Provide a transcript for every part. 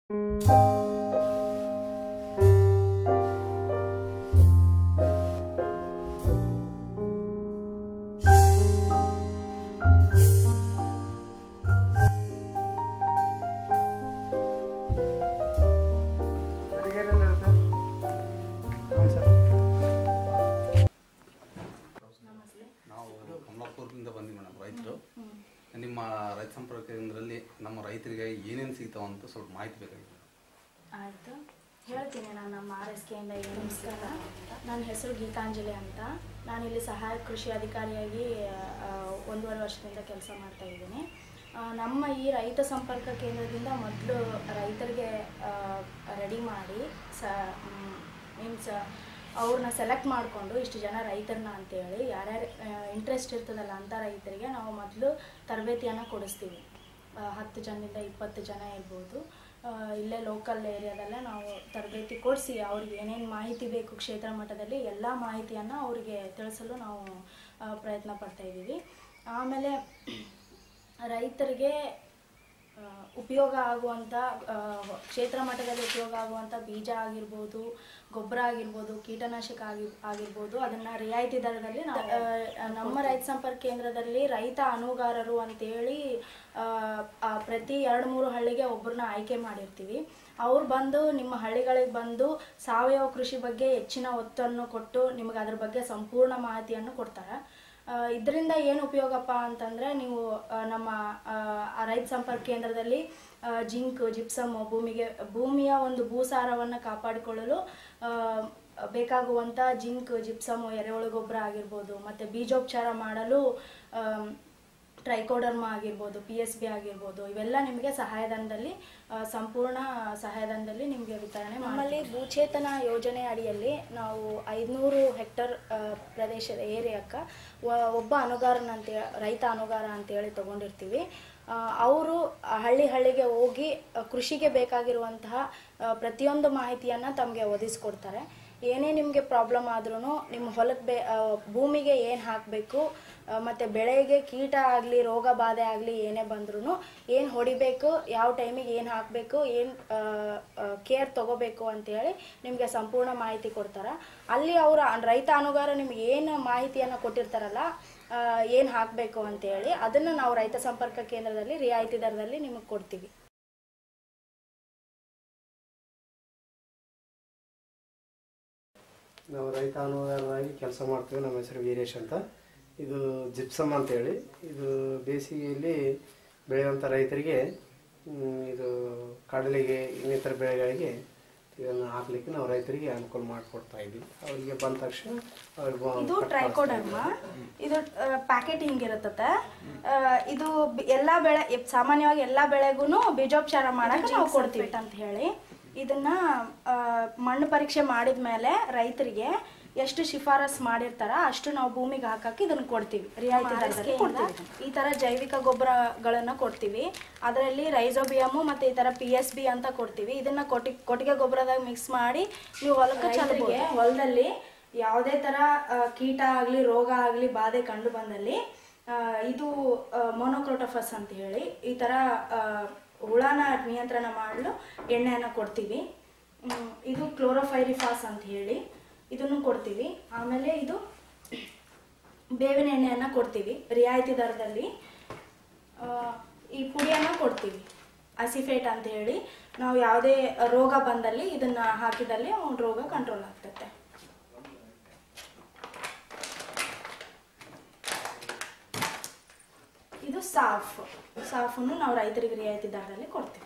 ನಾವು ಕಮಲಾಪುರದಿಂದ ಬಂದ್ವಿ ಮೇಡಮ್ ರೈತರು ನಿಮ್ಮ ರೈತ ಸಂಪರ್ಕ ಕೇಂದ್ರದಲ್ಲಿ ನಮ್ಮ ರೈತರಿಗೆ ಏನೇನು ಸಿಗ್ತಾವ ಅಂತ ಸ್ವಲ್ಪ ಮಾಹಿತಿ ಬೇಕಾಗಿದೆ ಆಯಿತು ಹೇಳ್ತೀನಿ ನಾನು ನಮ್ಮ ಆರ್ ಎಸ್ ಕೆಯಿಂದ ಏನು ನಮಸ್ಕಾರ ನನ್ನ ಹೆಸರು ಗೀತಾಂಜಲಿ ಅಂತ ನಾನಿಲ್ಲಿ ಸಹಾಯಕ ಕೃಷಿ ಅಧಿಕಾರಿಯಾಗಿ ಆ, ಒಂದೂವರೆ ವರ್ಷದಿಂದ ಕೆಲಸ ಮಾಡ್ತಾ ಇದ್ದೀನಿ ಆ, ನಮ್ಮ ಈ ರೈತ ಸಂಪರ್ಕ ಕೇಂದ್ರದಿಂದ ಮೊದಲು ರೈತರಿಗೆ ರೆಡಿ ಮಾಡಿ ಸ ಮೀನ್ಸ್ ಅವ್ರನ್ನ ಸೆಲೆಕ್ಟ್ ಮಾಡಿಕೊಂಡು ಇಷ್ಟು ಜನ ರೈತರನ್ನ ಅಂತೇಳಿ ಯಾರ್ಯಾರು ಇಂಟ್ರೆಸ್ಟ್ ಇರ್ತದಲ್ಲ ಅಂತ ರೈತರಿಗೆ ನಾವು ಮೊದಲು ತರಬೇತಿಯನ್ನು ಕೊಡಿಸ್ತೀವಿ ಆ, ಹತ್ತು ಜನದಿಂದ ಇಪ್ಪತ್ತು ಜನ ಇರ್ಬೋದು ಆ, ಇಲ್ಲೇ ಲೋಕಲ್ ಏರಿಯಾದಲ್ಲೇ ನಾವು ತರಬೇತಿ ಕೊಡಿಸಿ ಅವ್ರಿಗೆ ಏನೇನು ಮಾಹಿತಿ ಬೇಕು ಕ್ಷೇತ್ರ ಮಟ್ಟದಲ್ಲಿ ಎಲ್ಲ ಮಾಹಿತಿಯನ್ನು ಅವರಿಗೆ ತಿಳಿಸಲು ನಾವು ಆ, ಪ್ರಯತ್ನ ಪಡ್ತಾ ಇದ್ದೀವಿ ಆಮೇಲೆ ರೈತರಿಗೆ ಆ, ಉಪಯೋಗ ಆಗುವಂಥ ಆ, ಕ್ಷೇತ್ರ ಮಟ್ಟದಲ್ಲಿ ಉಪಯೋಗ ಆಗುವಂಥ ಬೀಜ ಆಗಿರ್ಬೋದು ಗೊಬ್ಬರ ಆಗಿರ್ಬೋದು ಕೀಟನಾಶಕ ಆಗಿ ಆಗಿರ್ಬೋದು ಅದನ್ನು ರಿಯಾಯಿತಿ ದರದಲ್ಲಿ ನಾವು ಆ, ನಮ್ಮ ರೈತ ಸಂಪರ್ಕ ಕೇಂದ್ರದಲ್ಲಿ ರೈತ ಅನುಗಾರರು ಅಂತೇಳಿ ಆ, ಆ, ಪ್ರತಿ ಎರಡು ಮೂರು ಹಳ್ಳಿಗೆ ಒಬ್ಬರನ್ನ ಆಯ್ಕೆ ಮಾಡಿರ್ತೀವಿ ಅವ್ರು ಬಂದು ನಿಮ್ಮ ಹಳ್ಳಿಗಳಿಗೆ ಬಂದು ಸಾವಯವ ಕೃಷಿ ಬಗ್ಗೆ ಹೆಚ್ಚಿನ ಒತ್ತನ್ನು ಕೊಟ್ಟು ನಿಮಗೆ ಅದ್ರ ಬಗ್ಗೆ ಸಂಪೂರ್ಣ ಮಾಹಿತಿಯನ್ನು ಕೊಡ್ತಾರೆ ಇದರಿಂದ ಏನು ಉಪಯೋಗಪ್ಪ ಅಂತಂದರೆ ನೀವು ಆ, ನಮ್ಮ ಆ, ರೈತ ಸಂಪರ್ಕ ಕೇಂದ್ರದಲ್ಲಿ ಆ, ಜಿಂಕ್ ಜಿಪ್ಸಮ್ ಭೂಮಿಗೆ ಭೂಮಿಯ ಒಂದು ಭೂಸಾರವನ್ನು ಕಾಪಾಡಿಕೊಳ್ಳಲು ಆ, ಬೇಕಾಗುವಂಥ ಜಿಂಕ್ ಜಿಪ್ಸಮ್ ಎರೆಹುಳು ಗೊಬ್ಬರ ಆಗಿರ್ಬೋದು ಮತ್ತು ಬೀಜೋಪಚಾರ ಮಾಡಲು ಆಮ್, ಟ್ರೈಕೋಡರ್ಮ ಆಗಿರ್ಬೋದು ಪಿ ಎಸ್ ಬಿ ಆಗಿರ್ಬೋದು ಇವೆಲ್ಲ ನಿಮಗೆ ಸಹಾಯಧನದಲ್ಲಿ ಆ, ಸಂಪೂರ್ಣ ಸಹಾಯಧನದಲ್ಲಿ ನಿಮಗೆ ವಿತರಣೆ ನಮ್ಮಲ್ಲಿ ಭೂಚೇತನ ಯೋಜನೆ ಅಡಿಯಲ್ಲಿ ನಾವು ಐದುನೂರು ಹೆಕ್ಟರ್ ಆ, ಪ್ರದೇಶದ ಏರಿಯಾಕ್ಕೆ ಒಬ್ಬ ಅನುಗಾರನ ಅಂತ ರೈತ ಅನುಗಾರ ಅಂತೇಳಿ ತೊಗೊಂಡಿರ್ತೀವಿ ಅವರು ಹಳ್ಳಿ ಹಳ್ಳಿಗೆ ಹೋಗಿ ಆ, ಕೃಷಿಗೆ ಬೇಕಾಗಿರುವಂತಹ ಆ, ಪ್ರತಿಯೊಂದು ಮಾಹಿತಿಯನ್ನು ತಮಗೆ ಒದಗಿಸ್ಕೊಡ್ತಾರೆ ಏನೇ ನಿಮಗೆ ಪ್ರಾಬ್ಲಮ್ ಆದ್ರೂ ನಿಮ್ಮ ಹೊಲಕ್ಕೆ ಬೇ ಆ, ಭೂಮಿಗೆ ಏನು ಹಾಕಬೇಕು ಮತ್ತು ಬೆಳೆಗೆ ಕೀಟ ಆಗಲಿ ರೋಗ ಬಾಧೆ ಆಗಲಿ ಏನೇ ಬಂದ್ರೂ ಏನು ಹೊಡಿಬೇಕು ಯಾವ ಟೈಮಿಗೆ ಏನು ಹಾಕಬೇಕು ಏನು ಕೇರ್ ತೊಗೋಬೇಕು ಅಂತೇಳಿ ನಿಮಗೆ ಸಂಪೂರ್ಣ ಮಾಹಿತಿ ಕೊಡ್ತಾರೆ ಅಲ್ಲಿ ಅವರ ರೈತ ಅನುಗಾರ ನಿಮ್ಗೆ ಏನು ಮಾಹಿತಿಯನ್ನು ಕೊಟ್ಟಿರ್ತಾರಲ್ಲ ಏನು ಹಾಕಬೇಕು ಅಂತೇಳಿ ಅದನ್ನು ನಾವು ರೈತ ಸಂಪರ್ಕ ಕೇಂದ್ರದಲ್ಲಿ ರಿಯಾಯಿತಿ ದರದಲ್ಲಿ ನಿಮಗೆ ಕೊಡ್ತೀವಿ ನಾವು ರೈತ ಅನುದಾನವಾಗಿ ಕೆಲಸ ಮಾಡ್ತೀವಿ ನಮ್ಮ ಹೆಸರು ವೀರೇಶ್ ಅಂತ ಇದು ಜಿಪ್ಸಮ್ ಅಂತೇಳಿ ಇದು ಬೇಸಿಗೆಯಲ್ಲಿ ಬೆಳೆಯುವಂಥ ರೈತರಿಗೆ ಮ್, ಇದು ಕಡಲೆಗೆ ಇನ್ನಿತರ ಬೆಳೆಗಳಿಗೆ ಇದನ್ನು ಹಾಕ್ಲಿಕ್ಕೆ ನಾವು ರೈತರಿಗೆ ಅನುಕೂಲ ಮಾಡಿಕೊಡ್ತಾ ಇದ್ವಿ ಅವರಿಗೆ ಬಂದ ತಕ್ಷಣ ಅವ್ರಿಗೆ ಬ- ಇದು ಕಟ್ ಟ್ರೈಕೋಡರ್ಮ ಇದು ಪ್ಯಾಕೆಟ್ ಹಿಂಗಿರತ್ತೆ ಇದು ಬಿ- ಎಲ್ಲಾ ಬೆಳೆ ಇಪ್- ಸಾಮಾನ್ಯವಾಗಿ ಎಲ್ಲಾ ಬೆಳೆಗೂ ಬೀಜೋಪಚಾರ ಮಾಡಕ್ಕೆ ನಾವು ಕೊಡ್ತೀವಿ ಅಂತ ಹೇಳಿ ಇದನ್ನ ಆ, ಮಣ್ಣು ಪರೀಕ್ಷೆ ಮಾಡಿದ ಮೇಲೆ ರೈತರಿಗೆ ಎಷ್ಟು ಶಿಫಾರಸ್ ಮಾಡಿರ್ತಾರ ಅಷ್ಟು ನಾವು ಭೂಮಿಗೆ ಹಾಕಕ್ಕೆ ಇದನ್ನ ಕೊಡ್ತೀವಿ ರಿಯಾಯಿತಿ ದರದಲ್ಲಿ ಕೊಡ್ತೀವಿ ಈ ತರ ಜೈವಿಕ ಗೊಬ್ಬರಗಳನ್ನ ಕೊಡ್ತೀವಿ ಅದರಲ್ಲಿ ರೈಸೋಬಿಯಮು ಮತ್ತೆ ಈ ತರ ಪಿ ಎಸ್ ಬಿ ಅಂತ ಕೊಡ್ತೀವಿ ಇದನ್ನ ಕೊಟ್ಟಿ ಕೊಟ್ಟಿಗೆ ಗೊಬ್ಬರದಾಗ ಮಿಕ್ಸ್ ಮಾಡಿ ನೀವು ಹೊಲಕ್ಕೆ ರೈತರಿಗೆ ಹೊಲದಲ್ಲಿ ಯಾವುದೇ ತರ ಆ, ಕೀಟ ಆಗಲಿ ರೋಗ ಆಗಲಿ ಬಾಧೆ ಕಂಡು ಬಂದಲ್ಲಿ ಆ, ಇದು ಮೊನೋಕ್ರೋಟೋಫಸ್ ಅಂತ ಹೇಳಿ ಈ ಥರ ಆ, ಹುಳನ ನಿಯಂತ್ರಣ ಮಾಡಲು ಎಣ್ಣೆಯನ್ನು ಕೊಡ್ತೀವಿ ಮ್, ಇದು ಕ್ಲೋರೋಫೈರಿಫಾಸ್ ಅಂತ ಹೇಳಿ ಇದನ್ನು ಕೊಡ್ತೀವಿ ಆಮೇಲೆ ಇದು ಬೇವಿನ ಎಣ್ಣೆಯನ್ನು ಕೊಡ್ತೀವಿ ರಿಯಾಯಿತಿ ದರದಲ್ಲಿ ಆ, ಈ ಪುಡಿಯನ್ನು ಕೊಡ್ತೀವಿ ಅಸಿಫೇಟ್ ಅಂತ ಹೇಳಿ ನಾವು ಯಾವುದೇ ರೋಗ ಬಂದಲ್ಲಿ ಇದನ್ನ ಹಾಕಿದಲ್ಲಿ ಅವ್ನ ರೋಗ ಕಂಟ್ರೋಲ್ ಆಗ್ತತೆ ಇದು ಸಾಫ್ ಸಾಫನ್ನು ನಾವು ರೈತರಿಗೆ ರಿಯಾಯಿತಿ ದರದಲ್ಲಿ ಕೊಡ್ತೀವಿ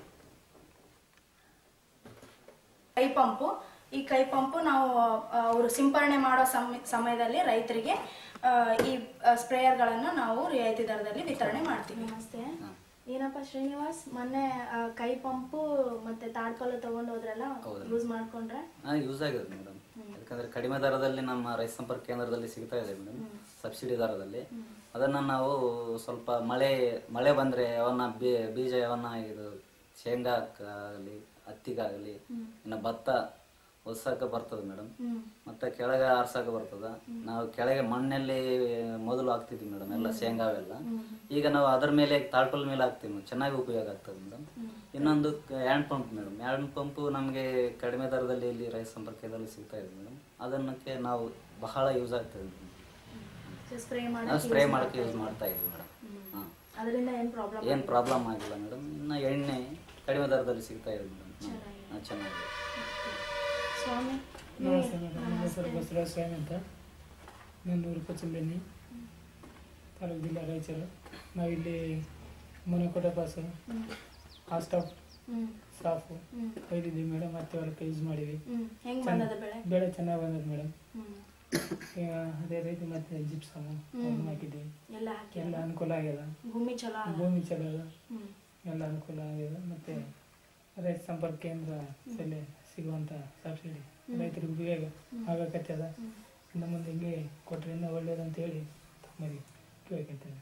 ಕೈ ಪಂಪು ಈ ಕೈ ಪಂಪು ನಾವು ಆ, ಅವರು ಸಿಂಪರಣೆ ಮಾಡೋ ಸಮ- ಸಮಯದಲ್ಲಿ ರೈತರಿಗೆ ಆ, ಈ ಸ್ಪ್ರೇಯರ್ಗಳನ್ನು ನಾವು ರಿಯಾಯಿತಿ ದರದಲ್ಲಿ ವಿತರಣೆ ಮಾಡ್ತೀವಿ ನಮಸ್ತೆ ಏನಪ್ಪ ಶ್ರೀನಿವಾಸ್ ಮೊನ್ನೆ ಆ, ಕೈ ಪಂಪು ಮತ್ತೆ ತಾಡ್ಕೊಲ್ಲ ತಗೊಂಡು ಹೋದ್ರಲ್ಲ ಹೌದು. ಯೂಸ್ ಮಾಡ್ಕೊಂಡ್ರೆ ನನಗೆ ಯೂಸ್ ಆಗಿದೆ ಮೇಡಮ್ ಯಾಕಂದ್ರೆ ಕಡಿಮೆ ದರದಲ್ಲಿ ನಮ್ಮ ರೈತ ಸಂಪರ್ಕ ಕೇಂದ್ರದಲ್ಲಿ ಸಿಗ್ತಾ ಇದೆ ಮೇಡಮ್ ಸಬ್ಸಿಡಿ ದರದಲ್ಲಿ ಅದನ್ನ ನಾವು ಸ್ವಲ್ಪ ಮಳೆ ಮಳೆ ಬಂದ್ರೆ ಯಾವನ್ನ ಬೀ- ಬೀಜ ಯಾವನ್ನ ಇದು ಶೇಂಗಾಕ್ಕಾಗಲಿ ಹತ್ತಿಗಾಗಲಿ ಇನ್ನು ಭತ್ತ ಒದ್ಸಾಕ ಬರ್ತದೆ ಮೇಡಮ್ ಹ್ಮ್ ಮತ್ತೆ ಕೆಳಗೆ ಆರ್ಸಾಕ ಬರ್ತದ ನಾವು ಕೆಳಗೆ ಮಣ್ಣಲ್ಲಿ ಮೊದಲು ಹಾಕ್ತಿದ್ವಿ ಮೇಡಮ್ ಎಲ್ಲ ಶೇಂಗಾ ಅವೆಲ್ಲ ಈಗ ನಾವು ಅದ್ರ ಮೇಲೆ ತಾಳ್ಪಲ್ ಮೇಲೆ ಹಾಕ್ತೀವಿ madam. ಚೆನ್ನಾಗಿ ಉಪಯೋಗ ಆಗ್ತದೆ ಮೇಡಮ್ ಇನ್ನೊಂದು hand pump madam hand pump ನಮಗೆ ಕಡಿಮೆ ದರದಲ್ಲಿ ಇಲ್ಲಿ ರೈತ ಸಂಪರ್ಕದಲ್ಲಿ ಸಿಗ್ತಾ ಇದೆ ಮೇಡಮ್ ಅದನ್ನಕ್ಕೆ ನಾವು ಬಹಳ ಯೂಸ್ ಆಗ್ತದೆ ಸ್ಪ್ರೇ ಮಾಡಿ ನಾವು ಸ್ಪ್ರೇ ಮಾಡಕ್ಕೆ ಯೂಸ್ ಮಾಡ್ತಾ ಇದ್ವಿ ಮೇಡಮ್ ಹಾಂ ಅದರಿಂದ ಏನು ಪ್ರಾಬ್ಲಮ್ ಏನು ಪ್ರಾಬ್ಲಮ್ ಆಗಿಲ್ಲ ಮೇಡಮ್ ಇನ್ನು ಎಣ್ಣೆ ಕಡಿಮೆ ದರದಲ್ಲಿ ಸಿಗ್ತಾ ಇದೆ ಮೇಡಮ್ ಚೆನ್ನಾಗಿದೆ ಸ್ವಾಮಿ ನಮಸ್ತೆ ಮೇಡಮ್ ನನ್ನ ಹೆಸರು ಬಸವರಾಜ ಸ್ವಾಮಿ ಅಂತ ನನ್ನೂರು ಪಚ್ಚಂಬೆನ್ನಿ ತಾಲೂಕು ಜಿಲ್ಲಾ ರಾಯಚೂರು ನಾವಿಲ್ಲಿ ಮುನಕೋಟ ಪಾಸು ಆ ಸ್ಟಾಫ್ ಹ್ಮ್ ಸ್ಟಾಫು ಹ್ಮ್ ಒಯ್ದಿದ್ದೀವಿ ಮೇಡಮ್ ಮತ್ತೆ ಹೊಲಕ್ಕೆ ಯೂಸ್ ಮಾಡಿವಿ ಹ್ಮ್ ಹೆಂಗ್ ಬಂದದ ಬೆಳೆ ಬೆಳೆ ಚೆನ್ನಾಗಿ ಬಂದದ ಮೇಡಮ್ ಹ್ಮ್ ಈಗ ಅದೇ ರೀತಿ ಮತ್ತೆ ಜಿಪ್ಸಮು ಅವನ್ನ ಹಾಕಿದ್ದೀವಿ ಎಲ್ಲ ಹಾಕಿ ಎಲ್ಲ ಅನುಕೂಲ ಆಗ್ಯದ ಭೂಮಿ ಚಲೋ ಅದ ಭೂಮಿ ಚಲೋ ಅದ ಹ್ಮ್ ಎಲ್ಲ ಅನುಕೂಲ ಆಗ್ಯದ ಮತ್ತೆ ರೈತ ಸಂಪರ್ಕ ಕೇಂದ್ರದಲ್ಲಿ ಸಿಗುವಂಥ ಸಬ್ಸಿಡಿ ರೈತರಿಗೆ ಉಪಯೋಗ ಆಗಕತ್ತದ ಇನ್ನು ಮುಂದೆ ಹಿಂಗೆ ಕೊಟ್ಟರೆ ಇನ್ನೂ ಒಳ್ಳೇದಂತ ಹೇಳಿ ತಮ್ಮಲ್ಲಿ ಕೇಳ್ಕೊತೇನೆ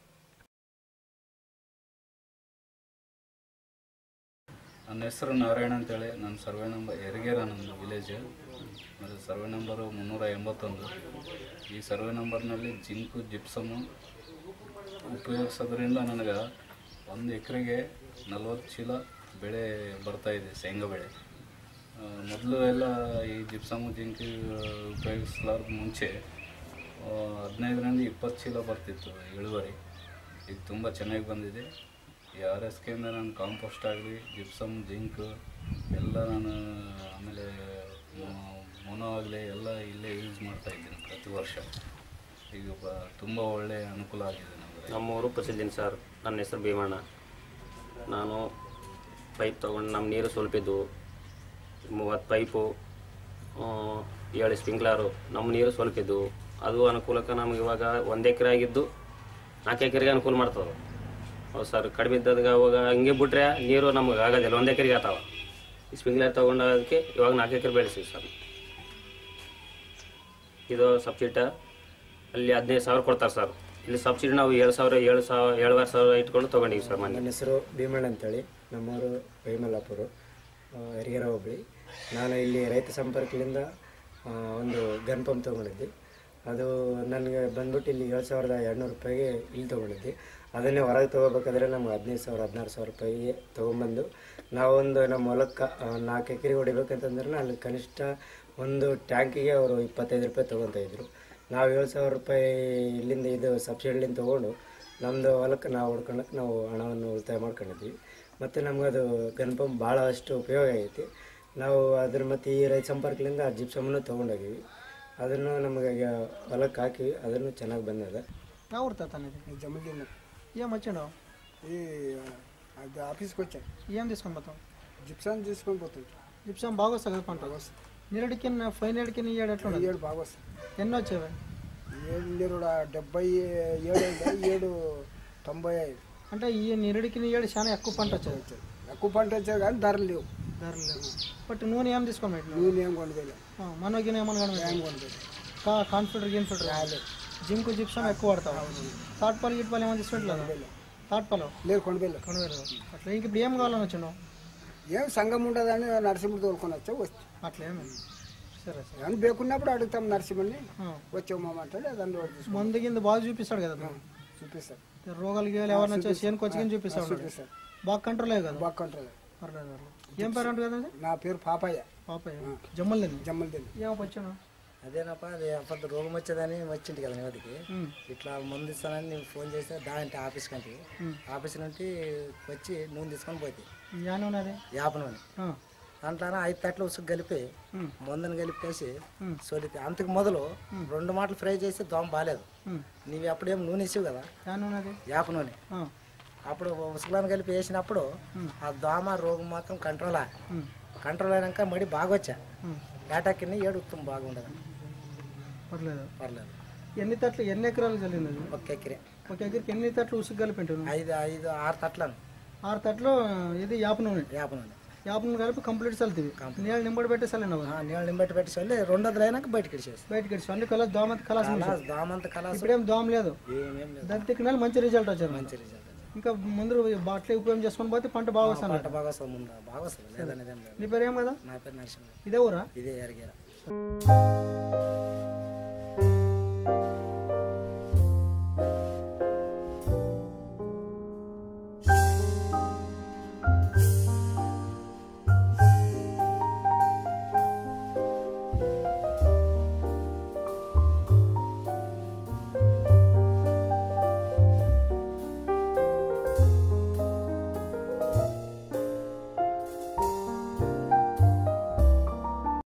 ನನ್ನ ಹೆಸರು ನಾರಾಯಣ ಅಂತೇಳಿ ನನ್ನ ಸರ್ವೆ ನಂಬರ್ ಯರಗೇರ ನಮ್ಮದು ವಿಲೇಜ್ ಮತ್ತು ಸರ್ವೆ ನಂಬರು ಮುನ್ನೂರ ಎಂಬತ್ತೊಂದು ಈ ಸರ್ವೆ ನಂಬರ್ನಲ್ಲಿ ಜಿಂಕು ಜಿಪ್ಸಮು ಉಪಯೋಗಿಸೋದ್ರಿಂದ ನನಗೆ ಒಂದು ಎಕರೆಗೆ ನಲ್ವತ್ತು ಚೀಲ ಬೆಳೆ ಬರ್ತಾಯಿದೆ ಶೇಂಗಾ ಬೆಳೆ ಮೊದಲು ಎಲ್ಲ ಈ ಜಿಪ್ಸಮು ಜಿಂಕು ಉಪಯೋಗಿಸಲಾರ್ದ ಮುಂಚೆ ಆ, ಹದಿನೈದರಿಂದ ಇಪ್ಪತ್ತು ಚೀಲ ಬರ್ತಿತ್ತು ಇಳುವರಿ ಈಗ ತುಂಬ ಚೆನ್ನಾಗಿ ಬಂದಿದೆ ಈ ಆರ್ ಎಸ್ ಕೆಯಿಂದ ನಾನು ಕಾಂಪೋಸ್ಟ್ ಆಗಲಿ ಜಿಪ್ಸಮ್ ಜಿಂಕ್ ಎಲ್ಲ ನಾನು ಆಮೇಲೆ ಮೊನೋ ಆಗಲಿ ಎಲ್ಲ ಇಲ್ಲೇ ಯೂಸ್ ಮಾಡ್ತಾ ಇದ್ದೀನಿ ಪ್ರತಿ ವರ್ಷ ಈಗ ಬ ತುಂಬ ಒಳ್ಳೆಯ ಅನುಕೂಲ ಆಗಿದೆ ನಮಗೆ ನಮ್ಮೂರು ಪ್ರಸಿದ್ಧಿನ ಸರ್ ನನ್ನ ಹೆಸರು ಭೀಮಣ್ಣ ನಾನು ಪೈಪ್ ತೊಗೊಂಡು ನಮ್ಮ ನೀರು ಸ್ವಲ್ಪಿದ್ದು ಮೂವತ್ತು ಪೈಪು ಆ, ಏಳು ಸ್ಪ್ರಿಂಕ್ಲರು ನಮ್ಮ ನೀರು ಸ್ವಲ್ಪಿದ್ದು ಅದು ಅನುಕೂಲಕ್ಕೆ ನಮ್ಗೆ ಇವಾಗ ಒಂದು ಎಕರೆ ಆಗಿದ್ದು ನಾಲ್ಕು ಎಕರೆಗೆ ಅನುಕೂಲ ಮಾಡ್ತದೆ ಹೌದು ಸರ್ ಕಡಿಮೆ ಇದ್ದದಾಗ ಅವಾಗ ಹಂಗೆ ಬಿಟ್ರೆ ನೀರು ನಮ್ಗೆ ಆಗೋದಿಲ್ಲ ಒಂದು ಎಕರೆಗೆ ಆತಾವ ಈ ಸ್ಪ್ರಿಂಕ್ಲರ್ ತೊಗೊಂಡೋದಕ್ಕೆ ಇವಾಗ ನಾಲ್ಕು ಎಕರೆ ಬೆಳೆಸಿವಿ ಸರ್ ಇದು ಸಬ್ಸಿಡಿ ಅಲ್ಲಿ ಹದಿನೈದು ಸಾವಿರ ಕೊಡ್ತಾರೆ ಸರ್ ಇಲ್ಲಿ ಸಬ್ಸಿಡಿ ನಾವು ಏಳು ಸಾವಿರ ಏಳು ಸಾವಿರ ಏಳುವರೆ ಸಾವಿರ ಇಟ್ಕೊಂಡು ತೊಗೊಂಡಿವಿ ಸರ್ ಮೊನ್ನೆ ನನ್ನ ಹೆಸರು ಭೀಮಣ್ಣ ಅಂತೇಳಿ ನಮ್ಮೂರು ವೈಮಲ್ಲಾಪುರ ಯರಿಗೆರ ಹೋಬಳಿ ನಾನು ಇಲ್ಲಿ ರೈತ ಸಂಪರ್ಕದಿಂದ ಆ, ಒಂದು ಗನ್ ಪಂಪ್ ತೊಗೊಂಡಿದ್ದೆ ಅದು ನನಗೆ ಬಂದ್ಬಿಟ್ಟು ಇಲ್ಲಿ ಏಳು ಸಾವಿರದ ಎರಡುನೂರು ರೂಪಾಯಿಗೆ ಇಲ್ಲಿ ತೊಗೊಂಡಿದ್ದೆ ಅದನ್ನೇ ಹೊರಗೆ ತೊಗೋಬೇಕಾದ್ರೆ ನಮ್ಗೆ ಹದಿನೈದು ಸಾವಿರ ಹದಿನಾರು ಸಾವಿರ ರೂಪಾಯಿಗೆ ತೊಗೊಂಬಂದು ನಾವೊಂದು ನಮ್ಮ ಹೊಲಕ್ಕೆ ಆ, ನಾಲ್ಕು ಎಕರೆ ಹೊಡಿಬೇಕಂತಂದ್ರೆ ಅಲ್ಲಿ ಕನಿಷ್ಠ ಒಂದು ಟ್ಯಾಂಕಿಗೆ ಅವರು ಇಪ್ಪತ್ತೈದು ರೂಪಾಯಿ ತೊಗೊತಾ ಇದ್ರು ನಾವು ಏಳು ಸಾವಿರ ರೂಪಾಯಿ ಇಲ್ಲಿಂದ ಇದು ಸಬ್ಸಿಡಿಲಿಂದ ತೊಗೊಂಡು ನಮ್ಮದು ಹೊಲಕ್ಕೆ ನಾವು ಹೊಡ್ಕೊಳಕ್ಕೆ ನಾವು ಹಣವನ್ನು ಉಳಿತಾಯ ಮಾಡ್ಕೊಂಡಿದ್ವಿ ಮತ್ತು ನಮ್ಗೆ ಅದು ಗನ್ ಪಂಪ್ ಭಾಳ ಅಷ್ಟು ಉಪಯೋಗ ಆಗೈತಿ ನಾವು ಅದ್ರ ಮತ್ತು ಈ ರೈತ ಸಂಪರ್ಕದಿಂದ ಜಿಪ್ಸಮನ್ನು ತೊಗೊಂಡೋಗಿವಿ ಅದನ್ನು ನಮಗೆ ಈಗ ಹೊಲಕ್ಕೆ ಹಾಕಿವಿ ಅದನ್ನು ಚೆನ್ನಾಗಿ ಬಂದದ నా ఊరు తాత అనేది జమగిన్న ఏం వచ్చినావు ఈ అది ఆఫీస్కి వచ్చాను ఏం తీసుకొని పోతావు జిప్సాన్ తీసుకొని పోతుంది జిప్సం బాగా వస్తుంది కదా పంట నిరడికి ఫైన్ ఏడుకి నీ ఏడు ఎట్లా ఏడు బాగా వస్తుంది ఎన్ని వచ్చేవి ఏడు నీరు డెబ్బై ఏడు అయింది ఏడు తొంభై ఐదు అంటే ఈ నిరడికి నీ ఏడు చాలా ఎక్కువ పంట వచ్చేది వచ్చాయి ఎక్కువ పంట వచ్చాయి కానీ ధరలు లేవు ధరలు లేవు బట్ నూనె ఏం తీసుకొని పెట్టినావు నూనె ఏం కొనుగోలు మనోగిన ఏమన్నా ఏం కానీ కొనుగోలు కా కాన్ఫిడర్ గిన్ఫిడర్ జింకు జిప్సం ఎక్కువ వాడతావు తాట్పాలు గిట్పాలు ఏమైనా తీసుకుంటలేదు తాట్పాలు లేదు కొనుగోలు కొనుగోలు అట్లా ఇంక ఇప్పుడు ఏం కావాలని వచ్చినావు ఏం సంఘం ఉండదని నరసింహుడు తోలుకొని వచ్చా వస్తే అట్లా ఏమి సరే సరే ఏమైనా బేకున్నప్పుడు అడుగుతాం నరసింహుడిని ఆ. వచ్చామమ్మ అంటే దాన్ని ఒకటి తీసుకొని మందు కింద బాగా చూపిస్తాడు కదా అతను. చూపిస్తాం రోగాలు గీయాలు ఎవరైనా వచ్చి చేనుకు వచ్చి కానీ చూపిస్తాడు చూపిస్తాం బాగా కంట్రోల్ అయ్యి కదా బాగా కంట్రోల్ పర్లేదు పర్లేదు ఏం పేరు అంటే కదండి నా పేరు పాపయ్య పాపయ్య జమ్మల్ని జమ్మలదిల్లి ఏమో వచ్చాను అదేనప్ప అది అప్పుడు రోగం వచ్చేదని వచ్చింది కదా నోటికి ఇట్లా మందు ఇస్తానని నేను ఫోన్ చేస్తే దాంట్లో ఆఫీస్ కంటే ఆఫీస్ నుండి వచ్చి నూనె తీసుకొని పోతే యానే ఉన్నది యాప నూనె దాంట్లో ఐదు తట్లు ఉసుకు కలిపి మందుని కలిపేసి సొలితే అంతకు మొదలు రెండు మాటలు ఫ్రై చేసి దోమ బాగాలేదు నీవి అప్పుడేం నూనె ఇస్తావు కదా యానే ఉన్నది యాప నూనె ఆ, అప్పుడు ఉసుకులను కలిపి వేసినప్పుడు ఆ దోమ రోగం మాత్రం కంట్రోల్ కంట్రోల్ అయినాక మడి బాగా వచ్చా ఏటాకి ఏడు ఉత్తమ బాగుండదు పర్లేదు పర్లేదు ఎన్ని తట్లు ఎన్ని ఎకరాలు చల్లింది అది ఒక ఎకరే ఒక ఎకరికి ఎన్ని తట్లు ఉసుకు కలిపి ఉంటాను ఐదు ఐదు ఆరు తట్లను ఆరు తట్లు ఇది యాప నూనె యాప నూనె యాప నూనె కలిపి కంప్లీట్ చల్లుతుంది నీళ్ళు నింబడి పెట్టి చల్లినావు ఆ, నీళ్ళు నింబెట్టి పెట్టి చల్లి రెండు వందలు అయినాక బయటకి ఇచ్చేసి బయటకి ఇచ్చి అన్ని కలర్ దోమ కలాస్ కలాస్ దామంత కలాస్ ఇప్పుడేం దోమ లేదు ఏమేం లేదు దాని తిక్కిన మంచి రిజల్ట్ వచ్చారు మంచి రిజల్ట్ ఇంకా ముందు బాట్లే ఉపయోగం చేసుకొని పోతే పంట బాగా వస్తుంది పంట బాగా వస్తుంది ముందు బాగా వస్తుంది లేదనేది ఏం లేదు నీ పేరు ఏం కదా నా పేరు నరసింహ ఇదే ఊరా ఇదే ఎరిగేరా